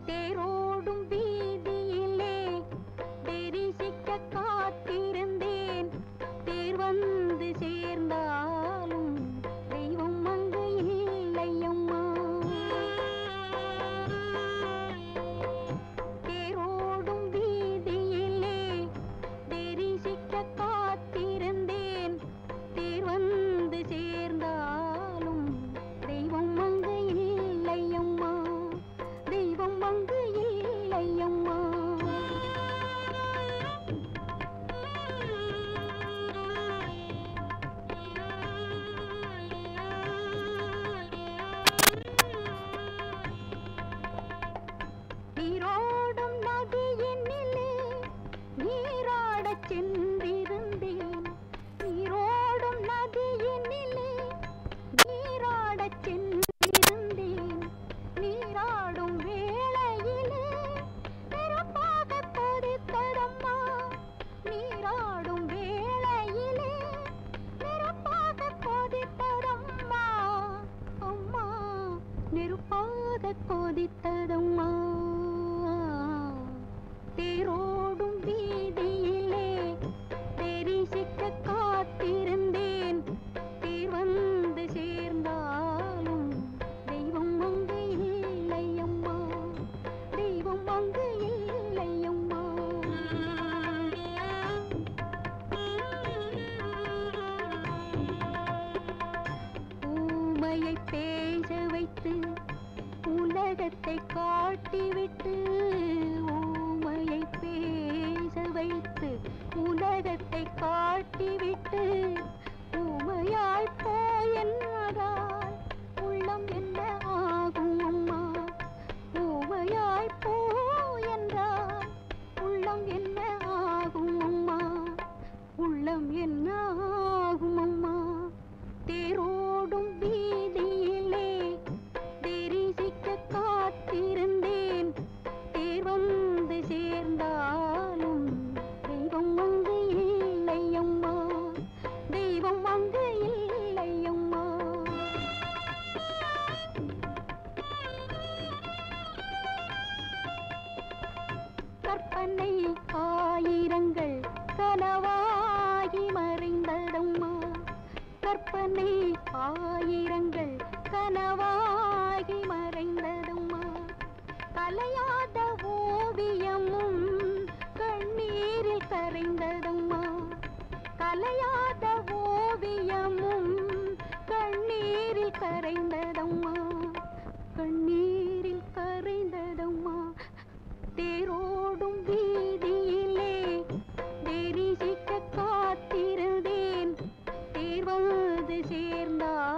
தேரோடும் வீதியிலே தெரிசிக்க காத்திருந்தேன் தேர் வந்து சேர்ந்தாலும் தெய்வம் அங்கு இல்லையம்மா தேரோடும் வீதியிலே தெரிசிக்க காத்திருந்தேன் தேர் வந்து சேர்ந்தாலும் தெய்வம் அங்கு இல்லையம்மா தெய்வம் அங்கு இல்லையம்மா நீரோடும் நதியினிலே நீராடச் சென்றிருந்தேன் நீரோடும் நதியினிலே நீராடச் சென்றிருந்தேன் நீராடும் வேளையிலே நெருப்பாக கொதித்ததம்மா நீராடும் வேளையிலே நெருப்பாக கொதித்ததம்மா அம்மா நெருப்பாக கொதித்ததம்மா தேரோடும் வீதியிலே தெரிசிக்க காத்திருந்தேன் தேர் வந்து சேர்ந்தாலும் தெய்வம் அங்கு இல்லையம்மா தெய்வம் அங்கு இல்லையம்மா ஊமையை பேச வைத்து உலகத்தை காட்டிவிட்டு ஊமையை பேச வைத்து உலகத்தை காட்டிவிட்டு ஊமையாய் போயென்றால் உள்ளம் என்ன ஆகும் அம்மா ஊமையாய் போயென்றால் உள்ளம் என்ன ஆகும் அம்மா உள்ளம் என்ன ஆகும் அம்மா தேரோடும் வீதியிலே தெரிசிக்க காத்திருந்தேன் தேர் வந்து சேர்ந்தாலும் தெய்வம் அங்கு இல்லையம்மா தெய்வம் அங்கு இல்லையம்மா கற்பனை ஆயிரங்கள் கனவாகி மறைந்ததம்மா கற்பனை ஆயிரங்கள் கனவாகி மறைந்ததம்மா கலையாத ஓவியமும் கண்ணீரில் கரைந்ததம்மா கலையாத ஓவியமும் கண்ணீரில் கரைந்ததம்மா கண்ணீரில் கரைந்ததம்மா தேரோடும் வீதியிலே தெரிசிக்க காத்திருந்தேன் தேர் வந்து சேர்ந்தால்